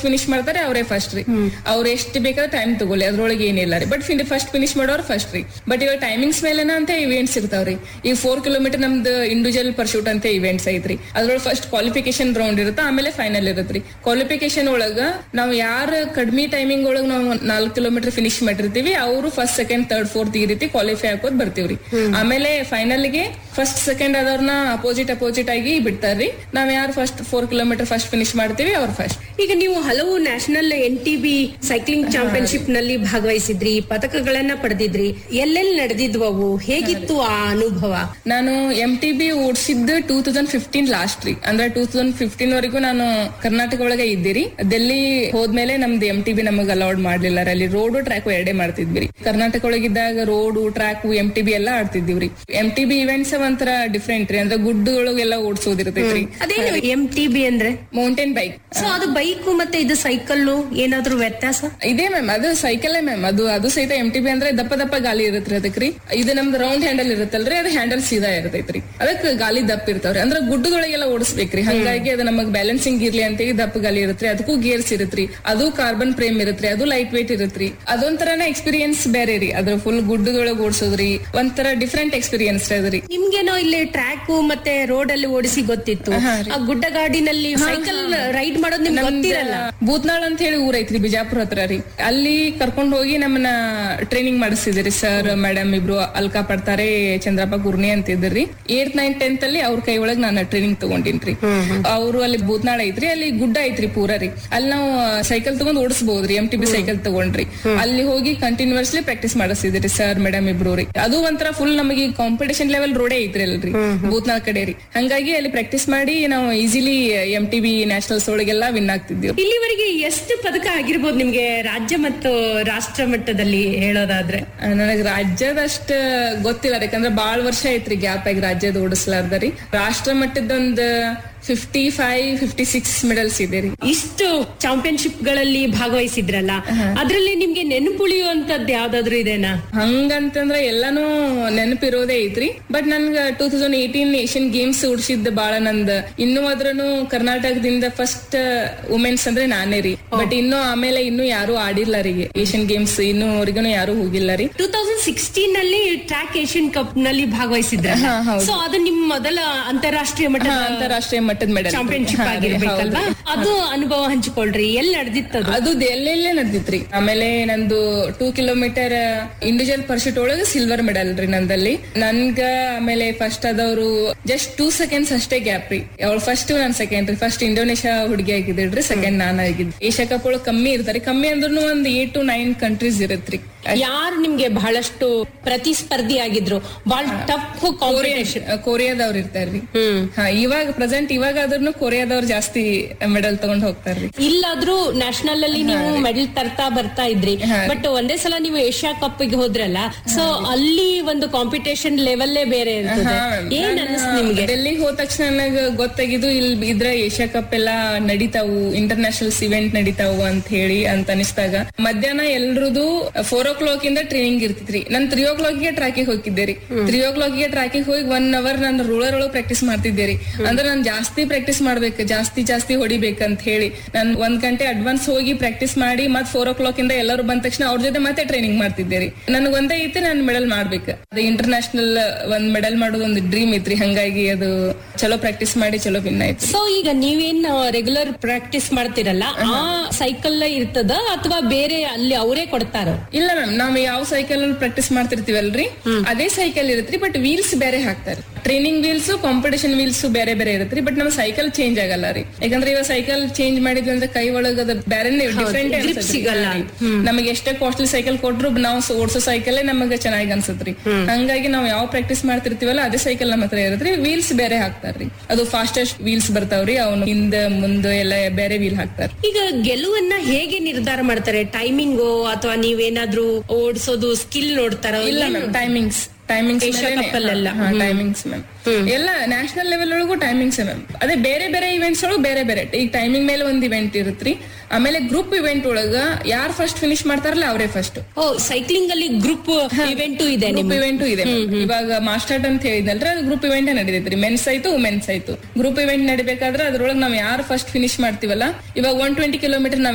Finish ಮಾಡ್ತಾರೆ ಅವರೇ first ರೀ ಅವ್ರು ಎಷ್ಟು ಬೇಕಾದ್ರೆ ಟೈಮ್ ತಗೊಳ್ಳಿ ಅದ್ರೊಳಗೆ ಏನಿಲ್ಲ ರೀ ಬಟ್ ಫಸ್ಟ್ ಫಿನಿಶ್ ಮಾಡೋರು ಫಸ್ಟ್ ರೀ ಬಟ್ ಇವಾಗ ಟೈಮಿಂಗ್ಸ್ ಮೇಲೆನ ಅಂತ ಇವೆಂಟ್ಸ್ ಇರ್ತಾವ್ರಿ ಈಗ ಫೋರ್ ಕಿಲೋಮೀಟರ್ ನಮ್ದು ಇಂಡಿವಿಜುವಲ್ ಪರ್ಶೂಟ್ ಅಂತ ಇವೆಂಟ್ಸ್ ಐತ್ರಿ ಅದ್ರೊಳಗೆ ಫಸ್ಟ್ ಕ್ವಾಲಿಫಿಕೇಶನ್ ರೌಂಡ್ ಇರುತ್ತೆ ಆಮೇಲೆ ಫೈನಲ್ ಇರುತ್ತೆ ಕ್ವಾಲಿಫಿಕೇಶನ್ ಒಳಗ ನಾವು ಯಾರ ಕಡಿಮೆ ಟೈಮಿಂಗ್ ಒಳಗ ನಾವು ನಾಲ್ಕು ಕಿಲೋಮೀಟರ್ ಫಿನಿಶ್ ಮಾಡಿರ್ತೀವಿ ಅವರು ಫಸ್ಟ್ ಸೆಕೆಂಡ್ ಥರ್ಡ್ ಫೋರ್ತ್ ಈ ರೀತಿ ಕ್ವಾಲಿಫೈ ಹಾಕೋದ್ ಬರ್ತೀವ್ರಿ ಆಮೇಲೆ ಫೈನಲ್ ಗೆ ಫಸ್ಟ್ ಸೆಕೆಂಡ್ ಆದವ್ರನ್ನ ಅಪೋಸಿಟ್ ಅಪೋಸಿಟ್ ಆಗಿ ಬಿಡ್ತಾರ್ರಿ ನಾವ್ ಯಾರು first four kilometre first finish ಮಾಡ್ತೀವಿ ಅವ್ರು ಫಸ್ಟ್ ಈಗ ನೀವು ಹಲವು national N T B cycling championship ನಲ್ಲಿ ಭಾಗವಹಿಸಿದ್ರಿ ಪದಕಗಳನ್ನ ಪಡೆದಿದ್ರಿ ಎಲ್ಲೆಲ್ಲಿ ನಡೆದಿದ್ವವು ಹೇಗಿತ್ತು ಆ ಅನುಭವ ನಾನು ಎಂ ಟಿ ಬಿ ಓಡಿಸಿದ್ದು ಟೂ ತೌಸಂಡ್ ಫಿಫ್ಟೀನ್ ಲಾಸ್ಟ್ ರೀ ಅಂದ್ರೆ ಟೂ ತೌಸಂಡ್ ಫಿಫ್ಟೀನ್ ವರೆಗೂ ನಾನು ಕರ್ನಾಟಕ ಒಳಗೆ ಇದ್ದೀರಿ ಡೆಲ್ಲಿ ಹೋದ್ಮೇಲೆ ನಮ್ದು ಎಂ ಟಿ ಬಿ ನಮಗ್ ಅಲೌಡ್ ಮಾಡ್ಲಿಲ್ಲ ರೀ. ಅಲ್ಲಿ ರೋಡು ಟ್ರ್ಯಾಕ್ ಎರಡೇ ಮಾಡ್ತಿದ್ವಿ ಕರ್ನಾಟಕ ಒಳಗಿದ್ದಾಗ road track M T B ಎಲ್ಲ ಆಡ್ತಿದ್ದೀವ್ರಿ ಎಂ ಟಿ ಬಿ ಇವೆಂಟ್ಸ್ ಒಂಥರ ಡಿಫ್ರೆಂಟ್ ರೀ ಅಂದ್ರೆ ಗುಡ್ಡೊಳಗೆಲ್ಲ ಓಡಿಸೋದಿರ್ತೈತ್ರಿ ಅದೇನು ಎಂ ಟಿ ಬಿ ಅಂದ್ರೆ ಮೌಂಟೇನ್ ಬೈಕ್ ಸೊ ಅದು ಬೈಕ್ ಮತ್ತೆ ಇದು ಸೈಕಲ್ ಏನಾದ್ರೂ ವ್ಯತ್ಯಾಸ ಇದೇ ಮ್ಯಾಮ್ ಅದು ಸೈಕಲ್ ಮ್ಯಾಮ್ ಅದು ಅದು ಸಹಿತ ಎಂ ಟಿ ಬಿ ಅಂದ್ರೆ ದಪ್ಪ ದಪ್ಪ ಗಾಲಿ ಇರತ್ರಿ ಅದಕ್ರಿ ಇದು ನಮ್ದು ರೌಂಡ್ ಹ್ಯಾಂಡಲ್ ಇರುತ್ತಲ್ರಿ ಅದು ಹ್ಯಾಂಡಲ್ ಸೀದಾ ಇರ್ತೈತ್ರಿ ಅದಕ್ಕೆ ಗಾಲಿ ದಪ್ಪ ಇರ್ತಾವ್ರಿ ಅಂದ್ರೆ ಗುಡ್ಡದೊಳಗೆಲ್ಲ ಓಡಿಸ್ಬೇಕ್ರಿ ಹಂಗಾಗಿ ಅದು ನಮಗ್ ಬ್ಯಾಲೆನ್ಸಿಂಗ್ ಇರ್ಲಿ ಅಂತ ಹೇಳಿ ದಪ್ಪ ಗಾಲಿ ಇರತ್ರಿ ಅದಕ್ಕೂ ಗೇರ್ಸ್ ಇರತ್ರಿ ಅದು ಕಾರ್ಬನ್ ಫ್ರೇಮ್ ಇರತ್ರಿ ಅದು ಲೈಟ್ ವೇಟ್ ಇರತ್ರಿ ಅದೊಂಥರನ ಎಕ್ಸ್ಪೀರಿಯನ್ಸ್ ಬೇರೆ ರೀ ಅದ್ರ ಫುಲ್ ಗುಡ್ಡದೊಳಗೆ ಓಡಿಸೋದ್ರಿ ಒಂಥರ ಡಿಫ್ರೆಂಟ್ ಎಕ್ಸ್ಪೀರಿಯನ್ಸ್ ರೀ ಅದ್ರಿ ನಿಮ್ಗೇನೋ ಇಲ್ಲಿ ಟ್ರ್ಯಾಕ್ ಮತ್ತೆ ರೋಡ್ ಅಲ್ಲಿ ಓಡಿಸಿ ಗೊತ್ತಿತ್ತು ಆ ಗುಡ್ಡಗಾಡಿನಲ್ಲಿ ಸೈಕಲ್ ರೈಡ್ ಮಾಡೋದು ನಿಮ್ಗೆ ಗೊತ್ತಿರಲ್ಲ ಭೂತ್ನಾಳ್ ಅಂತ ಹೇಳಿ ಊರ್ ಐತ್ರಿ ಬಿಜಾಪುರ ಹತ್ರ ರೀ ಅಲ್ಲಿ ಕರ್ಕೊಂಡ್ ಹೋಗಿ ನಮ್ಮನ್ನ ಟ್ರೈನಿಂಗ್ ಮಾಡಿಸಿದ್ರಿ ಸರ್ ಮೇಡಮ್ ಇಬ್ರು ಅಲ್ಕಾ ಪಡ್ತಾರೆ ಚಂದ್ರಪ್ಪ ಗುರ್ನಿ ಅಂತ ಇದ್ರಿ ಏಟ್ ನೈನ್ ಟೆಂತ್ ಅಲ್ಲಿ ಅವ್ರ ಕೈ ಒಳಗ್ ನಾನು ಟ್ರೈನಿಂಗ್ ತಗೊಂಡಿನ್ರಿ ಅವ್ರು ಅಲ್ಲಿ ಭೂತ್ನಾಳ್ ಐತ್ರಿ ಅಲ್ಲಿ ಗುಡ್ಡ ಐತ್ರಿ ಪೂರ ರೀ ಅಲ್ಲಿ ನಾವು ಸೈಕಲ್ ತಗೊಂಡ್ ಓಡಿಸಬಹುದ್ರಿ ಎಂ ಟಿ ಬಿ ಸೈಕಲ್ ತಗೊಂಡ್ರಿ ಅಲ್ಲಿ ಹೋಗಿ ಕಂಟಿನ್ಯೂಸ್ಲಿ ಪ್ರಾಕ್ಟೀಸ್ ಮಾಡಿಸಿದ್ರಿ ಸರ್ ಮೇಡಮ್ ಇಬ್ರು ರೀ ಅದು ಒಂಥರ ಫುಲ್ ನಮಗೆ ಕಾಂಪಿಟೇಷನ್ ಲೆವೆಲ್ ರೋಡೇ ಐತ್ರಿ ಅಲ್ರಿ ಭೂತ್ನಾಳ್ ಕಡೆ ರೀ ಹಂಗಾಗಿ ಅಲ್ಲಿ ಪ್ರಾಕ್ಟೀಸ್ ಮಾಡಿ ನಾವು easily M T B nationals ಒಳಗೆಲ್ಲ ವಿನ್ ಆಗ್ತಿದ್ವಿ ಇಲ್ಲಿವರೆಗೆ ಎಷ್ಟು ಪದಕ ಆಗಿರ್ಬೋದು ನಿಮ್ಗೆ ರಾಜ್ಯ ಮತ್ತು ರಾಷ್ಟ್ರ ಮಟ್ಟದಲ್ಲಿ ಹೇಳೋದಾದ್ರೆ ನನಗ್ ರಾಜ್ಯದಷ್ಟ ಗೊತ್ತಿಲ್ಲ ರೀ ಯಾಕಂದ್ರೆ ಬಾಳ್ ವರ್ಷ ಐತ್ರಿ ಗ್ಯಾಪ್ ಆಗಿ ರಾಜ್ಯದ ಓಡಿಸ್ಲಾರ್ದ ರೀ ರಾಷ್ಟ್ರ ಮಟ್ಟದೊಂದ್ fifty five fifty six medals ಇದೆ ರೀ ಇಷ್ಟು ಚಾಂಪಿಯನ್ಶಿಪ್ ಗಳಲ್ಲಿ ಭಾಗವಹಿಸಿದ್ರಲ್ಲ ಅದ್ರಲ್ಲಿ ನಿಮ್ಗೆ ನೆನಪುಳಿಯುವಂತದ್ದು ಯಾವ್ದಾದ್ರು ಇದೆನಾ ಹಂಗಂತಂದ್ರ ಎಲ್ಲಾನು ನೆನಪಿರೋದೇ ಐತ್ರಿ ಬಟ್ ನನ್ಗ two thousand eighteen Asian games ಉಡ್ಸಿದ್ದ ಬಾಳ ನಂದ ಇನ್ನೂ ಅದ್ರನು ಕರ್ನಾಟಕದಿಂದ ಫಸ್ಟ್ ವುಮೆನ್ಸ್ ಅಂದ್ರೆ ನಾನೇ ರೀ ಬಟ್ ಇನ್ನು ಆಮೇಲೆ ಇನ್ನು ಯಾರು ಆಡಿಲ್ಲ ರೀ ಏಷ್ಯನ್ ಗೇಮ್ಸ್ ಇನ್ನೂವರೆಗೂ ಯಾರು ಹೋಗಿಲ್ಲ ರೀ ಟೂ ತೌಸಂಡ್ ಸಿಕ್ಸ್ಟೀನ್ ನಲ್ಲಿ ಟ್ರ್ಯಾಕ್ ಏಷ್ಯನ್ ಕಪ್ ನಲ್ಲಿ ಭಾಗವಹಿಸಿದ್ರ ಹಾ, ಹೌದು. ಸೊ ಅದು ನಿಮ್ ಮೊದಲ ಅಂತಾರಾಷ್ಟ್ರೀಯ ಮಟ್ಟದ ಅಂತಾರಾಷ್ಟ್ರೀಯ ಮಟ್ಟದ ಮೆಡಲ್ ಚಾಂಪಿಯನ್ಶಿಪ್ ಆಗಿರ್ಬೇಕಲ್ವಾ ಅದು ಅನುಭವ ಹಂಚಿಕೊಳ್ರಿ ಎಲ್ಲಿ ನಡೆದಿತ್ತದು ಅದು ಎಲ್ಲೆಲ್ಲೇ ನಡೆದಿತ್ರಿ ಆಮೇಲೆ ನಂದು ಟೂ ಕಿಲೋಮೀಟರ್ ಇಂಡಿವಿಜುವಲ್ ಪರ್ಶೂಟ್ ಒಳಗೆ ಸಿಲ್ವರ್ ಮೆಡಲ್ ರೀ ನಂದಲ್ಲಿ ನನ್ಗ ಆಮೇಲೆ ಫಸ್ಟ್ ಆದವ್ರು ಜಸ್ಟ್ ಟೂ ಸೆಕೆಂಡ್ಸ್ ಅಷ್ಟೇ ಗ್ಯಾಪ್ ರೀ ಅವ್ಳು ಫಸ್ಟ್ ನಾನ್ ಸೆಕೆಂಡ್ ರೀ ಫಸ್ಟ್ ಇಂಡೋನೇಷ್ಯಾ ಹುಡುಗಿ ಆಗಿದ್ರಿ ಸೆಕೆಂಡ್ ನಾನ್ ಆಗಿದ್ದು ಏಷ್ಯಾ ಕಪ್ ಒಳಗೆ ಕಮ್ಮಿ ಇರ್ತಾರೆ ಕಮ್ಮಿ ಅಂದ್ರೂ ಒಂದ್ ಏಟ್ ಟು ನೈನ್ ಕಂಟ್ರೀಸ್ ಇರತ್ರಿ ಯಾರು ನಿಮ್ಗೆ ಬಹಳಷ್ಟು ಪ್ರತಿಸ್ಪರ್ಧಿ ಆಗಿದ್ರು ಬಹಳ ಟಫ್ ಕಾಂಪಿಟೇಷನ್ ಕೊರಿಯಾದವ್ರು ಇರ್ತಾರ್ರಿ ಹ್ಮ್ ಹಾ ಇವಾಗ ಪ್ರೆಸೆಂಟ್ ಇವಾಗ ಆದ್ರೂ ಕೊರಿಯಾದವ್ರು ಜಾಸ್ತಿ ಮೆಡಲ್ ತಗೊಂಡ್ ಹೋಗ್ತಾರ್ರಿ ಇಲ್ಲಾದ್ರೂ ನ್ಯಾಷನಲ್ ಅಲ್ಲಿ ನೀವು ಮೆಡಲ್ ತರ್ತಾ ಬರ್ತಾ ಇದ್ರಿ ಬಟ್ ಒಂದೇ ಸಲ ನೀವು ಏಷ್ಯಾ ಕಪ್ ಗೆ ಹೋದ್ರಲ್ಲ ಸೊ ಅಲ್ಲಿ ಒಂದು ಕಾಂಪಿಟೇಷನ್ ಲೆವೆಲ್ಲೇ ಬೇರೆ ಇರ್ತದೆ ಏನ್ ಅನಿಸ್ತು ನಿಮ್ಗೆ ಡೆಲ್ಲಿಗೆ ಹೋದ ತಕ್ಷಣ ನನಗ ಗೊತ್ತಾಗಿದ್ದು ಇಲ್ಲಿ ಇದ್ರ ಏಷ್ಯಾ ಕಪ್ ಎಲ್ಲಾ ನಡೀತಾವು ಇಂಟರ್ನ್ಯಾಷನಲ್ಸ್ ಇವೆಂಟ್ ನಡೀತಾವು ಅಂತ ಹೇಳಿ ಅಂತ ಅನಿಸ್ದಾಗ ಮಧ್ಯಾಹ್ನ ಎಲ್ರದು ಫೋರ್ ಓ ಕ್ಲಾಕ್ ಇಂದ ಟ್ರೈನಿಂಗ್ ಇರ್ತಿತ್ರಿ ನಾನ್ ತ್ರೀ ಓ ಕ್ಲಾಕ್ ಗೆ ಟ್ರ್ಯಾಕಿಗೆ ಹೋಗಿದ್ದೆ ರೀ ತ್ರೀ ಓ ಕ್ಲಾಕ್ ಗೆ ಟ್ರ್ಯಾಕಿಗೆ ಹೋಗಿ ಒನ್ ಅವರ್ ನಾನು ರೂಳರ್ ಒಳಗೆ ಪ್ರಾಕ್ಟೀಸ್ ಮಾಡ್ತಿದ್ದೆ ರೀ ಅಂದ್ರೆ ನಾನ್ ಜಾಸ್ತಿ ಪ್ರಾಕ್ಟೀಸ್ ಮಾಡ್ಬೇಕು ಜಾಸ್ತಿ ಜಾಸ್ತಿ ಹೊಡಿಬೇಕಂತ ಹೇಳಿ ನಾನ್ ಒಂದ್ ಗಂಟೆ ಅಡ್ವಾನ್ಸ್ ಹೋಗಿ ಪ್ರಾಕ್ಟೀಸ್ ಮಾಡಿ ಮತ್ ಫೋರ್ ಓ ಕ್ಲಾಕ್ ಇಂದ ಎಲ್ಲರೂ ಬಂದ ತಕ್ಷಣ ಅವ್ರ ಜೊತೆ ಮತ್ತೆ ಟ್ರೈನಿಂಗ್ ಮಾಡ್ತಿದ್ದೆ ರೀ ನನಗ್ ಒಂದೇ ಐತಿ ನಾನು ಮೆಡಲ್ ಮಾಡ್ಬೇಕು ಅದು ಇಂಟರ್ನ್ಯಾಷನಲ್ ಒಂದ್ ಮೆಡಲ್ ಮಾಡೋದು ಒಂದು ಡ್ರೀಮ್ ಐತ್ರಿ ಹಂಗಾಗಿ ಅದು ಚಲೋ ಪ್ರಾಕ್ಟೀಸ್ ಮಾಡಿ ಚಲೋ ವಿನ್ ಆಯ್ತು ಸೊ ಈಗ ನೀವೇನ್ ರೆಗ್ಯುಲರ್ ಪ್ರಾಕ್ಟೀಸ್ ಮಾಡ್ತಿರಲ್ಲ ಆ ಸೈಕಲ್ ಇರ್ತದ ಅಥವಾ ಬೇರೆ ಅಲ್ಲಿ ಅವರೇ ಕೊಡ್ತಾರ ಇಲ್ಲ ಮ್ಯಾಮ್ ನಾವ್ ಯಾವ ಸೈಕಲ್ ಪ್ರಾಕ್ಟೀಸ್ ಮಾಡ್ತಿರ್ತೀವಲ್ರಿ ಅದೇ ಸೈಕಲ್ ಇರತ್ರಿ ಬಟ್ ವೀಲ್ಸ್ ಬೇರೆ ಹಾಕ್ತಾರೆ ಟ್ರೈನಿಂಗ್ ವೀಲ್ಸ್ ಕಾಂಪಿಟೇಷನ್ ವೀಲ್ಸ್ ಬೇರೆ ಬೇರೆ ಇರತ್ರಿ ಬಟ್ ನಮ್ ಸೈಕಲ್ ಚೇಂಜ್ ಆಗಲ್ಲ ರೀ ಯಾಕಂದ್ರೆ ಇವಾಗ ಸೈಕಲ್ ಚೇಂಜ್ ಮಾಡಿದ್ವಿ ಅಂದ್ರೆ ಕೈ ಒಳಗ ಅದು ಬೇರೆ ಡಿಫ್ರೆಂಟ್ ಸಿಗಲ್ಲ. ನಮಗೆ ಎಷ್ಟೇ ಕಾಸ್ಟ್ಲಿ ಸೈಕಲ್ ಕೊಟ್ರು ನಾವು ಓಡಿಸೋ ಸೈಕಲ್ ನಮಗೆ ಚೆನ್ನಾಗಿ ಅನ್ಸತ್ರಿ ಹಂಗಾಗಿ ನಾವ್ ಯಾವ ಪ್ರಾಕ್ಟೀಸ್ ಮಾಡ್ತಿರ್ತೀವಲ್ಲ ಅದೇ ಸೈಕಲ್ ನಮ್ಮ ಹತ್ರ ಇರತ್ರಿ ವೀಲ್ಸ್ ಬೇರೆ ಹಾಕ್ತಾರ್ರಿ ಅದು ಫಾಸ್ಟೆಸ್ಟ್ ವೀಲ್ಸ್ ಬರ್ತಾವ್ರಿ ಅವ್ನು ಹಿಂದ ಮುಂದೆ ಎಲ್ಲ ಬೇರೆ ವೀಲ್ ಹಾಕ್ತಾರ ಈಗ ಗೆಲುವನ್ನ ಹೇಗೆ ನಿರ್ಧಾರ ಮಾಡ್ತಾರೆ ಟೈಮಿಂಗು ಅಥವಾ ನೀವೇನಾದ್ರೂ ಓಡಿಸೋದು ಸ್ಕಿಲ್ ನೋಡ್ತಾರ ಇಲ್ಲ ma'am timings timings Asia Cup ಅಲ್ಲೆಲ್ಲ. ಟೈಮಿಂಗ್ಸ್ ಮ್ಯಾಮ್ ಎಲ್ಲ ನ್ಯಾಷನಲ್ ಲೆವೆಲ್ ಒಳಗೂ ಟೈಮಿಂಗ್ಸ್ ಮ್ಯಾಮ್ ಅದೇ ಬೇರೆ ಬೇರೆ ಇವೆಂಟ್ಸ್ ಒಳಗೂ ಬೇರೆ ಬೇರೆ ಈಗ ಟೈಮಿಂಗ್ ಮೇಲೆ ಒಂದ್ ಇವೆಂಟ್ ಇರುತ್ರಿ ಆಮೇಲೆ ಗ್ರೂಪ್ ಇವೆಂಟ್ ಒಳಗ ಯಾರು ಫಸ್ಟ್ ಫಿನಿಶ್ ಮಾಡ್ತಾರಲ್ಲ ಅವರೇ ಫಸ್ಟ್ ಓ ಸೈಕ್ಲಿಂಗ್ ಅಲ್ಲಿ ಗ್ರೂಪ್ ಇವೆಂಟು ಇದೆ ಗ್ರೂಪ್ ನಿಮ್ಗೆ ಇವೆಂಟ್ ಇದೆ ma'am. ಇವಾಗ ಮಾಸ್ಟರ್ಟ್ ಅಂತ ಹೇಳಿದ್ನಲ್ರಿ ಅದು ಗ್ರೂಪ್ ಇವೆಂಟ್ ನಡೀತೈತ್ರಿ ಮೆನ್ಸ್ ಆಯ್ತು ವುಮೆನ್ಸ್ ಆಯ್ತು ಗ್ರೂಪ್ ಇವೆಂಟ್ ನಡಿಬೇಕಾದ್ರೆ ಅದ್ರೊಳಗೆ ನಾವ್ ಯಾರು ಫಸ್ಟ್ ಫಿನಿಶ್ ಮಾಡ್ತೀವಲ್ಲ ಇವಾಗ ಒನ್ ಟ್ವೆಂಟಿ ಕಿಲೋಮೀಟರ್ ನಾವ್